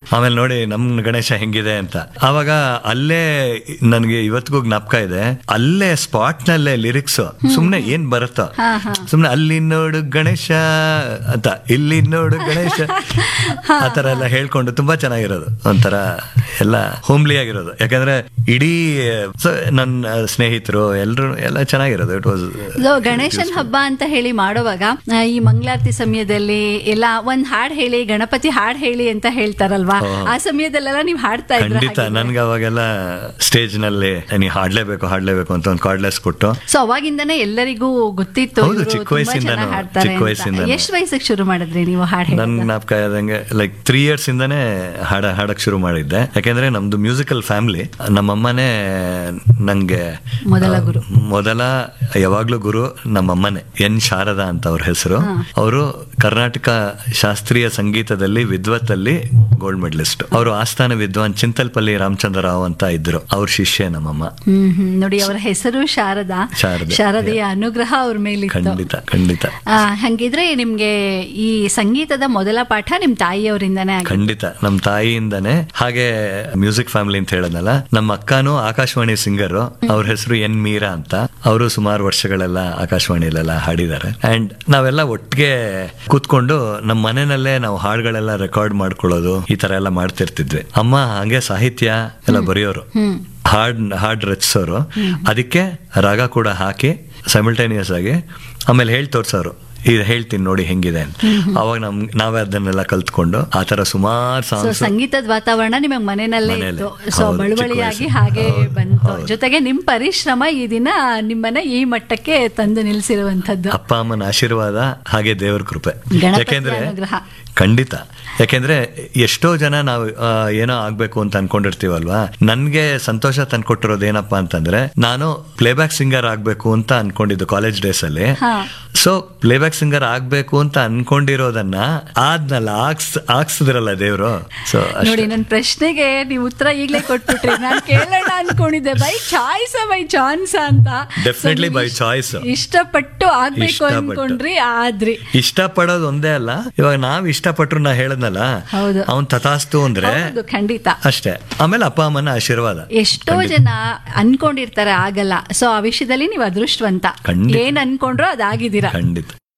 ಆಮೇಲೆ ನೋಡಿ ನಮ್ ಗಣೇಶ ಹೆಂಗಿದೆ ಅಂತ ಅವಾಗ ಅಲ್ಲೇ ನನ್ಗೆ ಇವತ್ತಿಗೂ ಜ್ಞಾಪಕ ಇದೆ ಅಲ್ಲೇ ಸ್ಪಾಟ್ ನಲ್ಲೇ ಲಿರಿಕ್ಸ್ ಸುಮ್ನೆ ಏನ್ ಬರುತ್ತೋ ಸುಮ್ನೆ ಅಲ್ಲಿ ನೋಡು ಗಣೇಶ ಅಂತ ಇಲ್ಲಿ ನೋಡು ಗಣೇಶ ಆ ತರ ಎಲ್ಲ ಹೇಳ್ಕೊಂಡು ತುಂಬಾ ಚೆನ್ನಾಗಿರೋದು ಒಂಥರ ಎಲ್ಲ ಹೋಮ್ಲಿ ಆಗಿರೋದು ಯಾಕಂದ್ರೆ ಇಡೀ ಸ- ನನ್ನ ಸ್ನೇಹಿತರು ಎಲ್ರು ಎಲ್ಲ ಚೆನ್ನಾಗಿರೋದು ಇಟ್ ವಾಸ್ So, ಗಣೇಶನ್ ಹಬ್ಬ ಅಂತ ಹೇಳಿ ಮಾಡುವಾಗ ಆ, ಈ ಮಂಗಳಾರತಿ ಸಮಯದಲ್ಲಿ ಎಲ್ಲ ಒಂದ್ ಹಾಡ್ ಹೇಳಿ ಗಣಪತಿ ಹಾಡ್ ಹೇಳಿ ಅಂತ ಹೇಳ್ತಾರಲ್ವಾ ಆ ಸಮಯದಲ್ಲೆಲ್ಲ ನೀವು ಹಾಡ್ತಾ ಇದ್ರ ಖಂಡಿತ ನನ್ಗೆ ಅವಾಗೆಲ್ಲ ಸ್ಟೇಜ್ ನಲ್ಲಿ ನೀ ಹಾಡ್ಲೇಬೇಕು ಹಾಡ್ಲೇಬೇಕು ಅಂತ ಒಂದು ಕಾರ್ಡ್ಲೆಸ್ ಕೊಟ್ಟು ಸೊ ಅವಾಗಿಂದನೇ ಎಲ್ಲರಿಗೂ ಗೊತ್ತಿತ್ತು ಹೌದು, ಇವ್ರು ಚಿಕ್ಕ ತುಂಬಾ ವಯಸ್ಸಿಂದನೂ, ಚೆನ್ನಾಗ್ ಹಾಡ್ತಾರೆ ಚಿಕ್ಕ ಅಂತ. ವಯಸ್ಸಿಂದನೂ. ಎಷ್ಟ್ ವಯಸ್ಸಿಗೆ ಶುರು ಮಾಡಿದ್ರಿ ನೀವು ಹಾಡ್ ನನ್ ಹೇಳೋದು? ಜ್ಞಾಪಕ ಆದಂಗೆ ಲೈಕ್ ತ್ರೀ ಇಯರ್ಸ್ ಇಂದಾನೆ ಹಾಡ ಹಾಡಕ್ ಶುರು ಮಾಡಿದ್ದೆ ಯಾಕೆಂದ್ರೆ ನಮ್ದು ಮ್ಯೂಸಿಕಲ್ ಫ್ಯಾಮಿಲಿ ನಮ್ಮಮ್ಮನೇ ನಂಗೆ ಮೊದಲ ಆ, ಗುರು. ಮೊದಲ ಯಾವಾಗ್ಲೂ ಗುರು ನಮ್ಮಮ್ಮನೆ ಎನ್ ಶಾರದಾ ಅಂತ ಅವ್ರ ಹೆಸರು ಅವರು ಕರ್ನಾಟಕ ಶಾಸ್ತ್ರೀಯ ಸಂಗೀತದಲ್ಲಿ ವಿದ್ವತ್ತಲ್ಲಿ ಗೋಲ್ಡ್ ಮೆಡಲಿಸ್ಟ್ ಅವರು ಆಸ್ಥಾನ ವಿದ್ವಾನ್ ಚಿಂತಲ್ಪಲ್ಲಿ ರಾಮಚಂದ್ರ ರಾವ್ ಅಂತ ಇದ್ರು ಅವ್ರ ಶಿಷ್ಯ ನಮ್ಮಮ್ಮ ಹ್ಮ್ ಹ್ಮ್ ನೋಡಿ ಅವರ ಹೆಸರು ಶಾರದಾ ಶಾರದೆ. ಶಾರದೆಯ ಅನುಗ್ರಹ ಅವ್ರ ಮೇಲಿತ್ತು ಖಂಡಿತ ಖಂಡಿತ ಆ, ಹಂಗಿದ್ರೆ ನಿಮ್ಗೆ ಈ ಸಂಗೀತದ ಮೊದಲ ಪಾಠ ನಿಮ್ ತಾಯಿಯವರಿಂದಾನೇ ಆಗಿದೆ ಖಂಡಿತ ನಮ್ಮ ತಾಯಿಯಿಂದಾನೆ ಹಾಗೆ ಮ್ಯೂಸಿಕ್ ಫ್ಯಾಮಿಲಿ ಅಂತ ಹೇಳದ್ನಲ್ಲ ನಮ್ಮ ಅಕ್ಕನೂ ಆಕಾಶವಾಣಿ ಸಿಂಗರ್ ಅವ್ರ ಹೆಸರು ಎನ್ ಮೀರಾ ಅಂತ ಅವರು ಸುಮಾರು ವರ್ಷಗಳೆಲ್ಲ ಆಕಾಶವಾಣಿಲೆಲ್ಲ ಹಾಡಿದ್ದಾರೆ ಅಂಡ್ ನಾವೆಲ್ಲ ಒಟ್ಟಿಗೆ ಕೂತ್ಕೊಂಡು ನಮ್ಮ ಮನೆಯಲ್ಲೇ ನಾವು ಹಾಡುಗಳೆಲ್ಲ ರೆಕಾರ್ಡ್ ಮಾಡ್ಕೊಳ್ಳೋದು ಈ ತರ ಎಲ್ಲ ಮಾಡ್ತಿರ್ತಿದ್ವಿ ಅಮ್ಮ ಹಂಗೆ ಸಾಹಿತ್ಯ ಎಲ್ಲ ಬರೆಯೋರು ಹಾಡ್ ಹಾಡ್ ರಚಿಸೋರು ಅದಕ್ಕೆ ರಾಗ ಕೂಡ ಹಾಕಿ ಸೈಮಲ್ಟೇನಿಯಸ್ ಆಗಿ ಆಮೇಲೆ ಹೇಳಿ ತೋರ್ಸೋರು ಇದು ಹೇಳ್ತೀನಿ ನೋಡಿ ಹೆಂಗಿದೆ ಅಂತ ಅವಾಗ ನಮ್ ನಾವೇ ಅದನ್ನೆಲ್ಲ ಕಲ್ತ್ಕೊಂಡು ಆ ತರ ಸುಮಾರು ಸೊ ಸಾಂಗ್ಸ್ ಸಂಗೀತದ ವಾತಾವರಣ ನಿಮಗೆ ಮನೆಯಲ್ಲೇ ಮನೆಯಲ್ಲೇ. ಇತ್ತು ಸೊ ಹೌದು, ಬಳುವಳಿಯಾಗಿ ಚಿಕ್ಕ ಹಾಗೆ ವಯಸ್ಸು. ಬಂತು ಹೌದು. ಜೊತೆಗೆ ನಿಮ್ ಪರಿಶ್ರಮ ಈ ದಿನ ನಿಮ್ಮನ್ನ ಈ ಮಟ್ಟಕ್ಕೆ ತಂದು ನಿಲ್ಸಿರುವಂತದ್ದು ಅಪ್ಪ ಅಮ್ಮನ ಆಶೀರ್ವಾದ ಹಾಗೆ ದೇವ್ರ ಕೃಪೆ ಗಣಪತಿಯ ಯಾಕೆಂದ್ರೆ ಅನುಗ್ರಹ. ಖಂಡಿತ ಯಾಕೆಂದ್ರೆ ಎಷ್ಟೋ ಜನ ನಾವು ಆ, ಏನೋ ಆಗ್ಬೇಕು ಅಂತ ಅನ್ಕೊಂಡಿರ್ತೀವಲ್ವಾ ನನ್ಗೆ ಸಂತೋಷ ತಂದ್ಕೊಟ್ಟಿರೋದು ಏನಪ್ಪಾ ಅಂತಂದ್ರೆ ನಾನು ಪ್ಲೇಬ್ಯಾಕ್ ಸಿಂಗರ್ ಆಗ್ಬೇಕು ಅಂತ ಅನ್ಕೊಂಡಿದ್ದು ಕಾಲೇಜ್ ಡೇಸ್ ಅಲ್ಲಿ ಹಾ. ಸೊ ಪ್ಲೇಬ್ಯಾಕ್ ಸಿಂಗರ್ ಆಗ್ಬೇಕು ಅಂತ ಅನ್ಕೊಂಡಿರೋದನ್ನ ಆದ್ನಲ್ಲ ಆಗ್ಸ್ ಆಗ್ಸಿದ್ರಲ್ಲ ದೇವ್ರು ಸೊ ನೋಡಿ ನನ್ನ ಪ್ರಶ್ನೆಗೆ ನೀವು ಉತ್ತರ ಈಗಲೇ ಕೊಟ್ಬಿಟ್ರಿ ನಾನು ಕೇಳೋಣ ಅನ್ಕೊಂಡಿದ್ದೆ ಬೈ ಚಾಯ್ಸ್ ಬೈ ಚಾನ್ಸ್ ಅಂತ Definitely So, by ಇಷ್ಟ- choice. ಇಷ್ಟಪಟ್ಟು ಆಗ್ಬೇಕು ಇಷ್ಟಪಟ್ಟು. ಅನ್ಕೊಂಡ್ರಿ ಆದ್ರಿ ಇಷ್ಟಪಡೋದು ಒಂದೇ ಅಲ್ಲ ಇವಾಗ ನಾವ್ ಇಷ್ಟಪಟ್ರು ನಾ ಹೇಳದ್ನಲ್ಲ ಹೌದು. ಅವ್ನ್ ತಥಾಸ್ತು ಅಂದ್ರೆ ಹೌದು ಖಂಡಿತ ಅಷ್ಟೇ ಆಮೇಲೆ ಅಪ್ಪ ಅಮ್ಮನ ಆಶೀರ್ವಾದ ಎಷ್ಟೋ ಜನ ಅನ್ಕೊಂಡಿರ್ತಾರೆ ಆಗಲ್ಲ ಸೊ ಆ ವಿಷಯದಲ್ಲಿ ನೀವು ಅದೃಷ್ಟವಂತ ಖಂಡಿತ. ಏನ್ ಅನ್ಕೊಂಡ್ರೋ ಅದಾಗಿದ್ದೀರಾ ಖಂಡಿತ